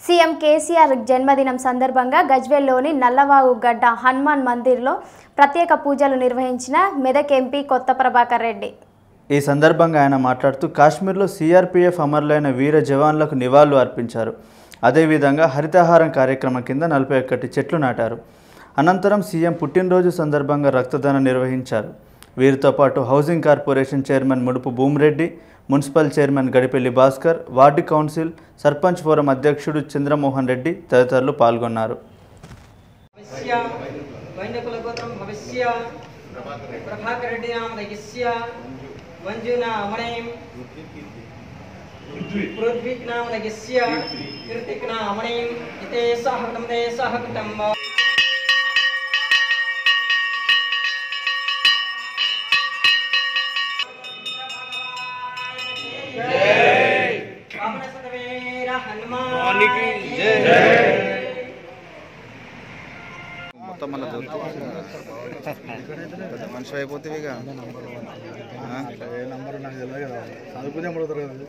CM KCR జన్మదినం సందర్భంగా గజ్వేల్లోని నల్లవాగు గడ్డ హనుమాన్ మందిర్లో ప్రత్యేక పూజలు నిర్వహించిన మెదక్ ఎంపీ కొత్త ప్రభాకర్ రెడ్డి ఈ సందర్భంగా ఆయన మాట్లాడుతూ కాశ్మీర్లో సిఆర్పీఎఫ్ అమరులైన వీర జవాన్లకు నివాళులు అర్పించారు అదేవిధంగా హరితహారం కార్యక్రమం కింద నలభై ఒక్కటి చెట్లు నాటారు అనంతరం సీఎం పుట్టినరోజు సందర్భంగా రక్తదానం నిర్వహించారు వీరితో పాటు housing corporation chairman Mudupu Bhumireddy municipal chairman Gadipelli Bhaskar ward council sarpanch forum అధ్యక్షుడు చంద్రమోహన్ రెడ్డి తదితరులు పాల్గొన్నారు భవిష్య వైనకుల గోత్రం భవిష్య ప్రభాకర్ రెడ్డి నామదగిస్య మంజునామణేం పృథ్వీక్ నామదగిస్య కీర్తిక్ నామణేం ఇతే సహకృతం తే సహకృతం పవన సతవీర హనుమానికి మొత్తం మళ్ళీ పెద్ద మనిషి అయిపోతే ఇక నంబర్ నాకు తెలియదు కదా చదువుకునే పడుతుంది కదా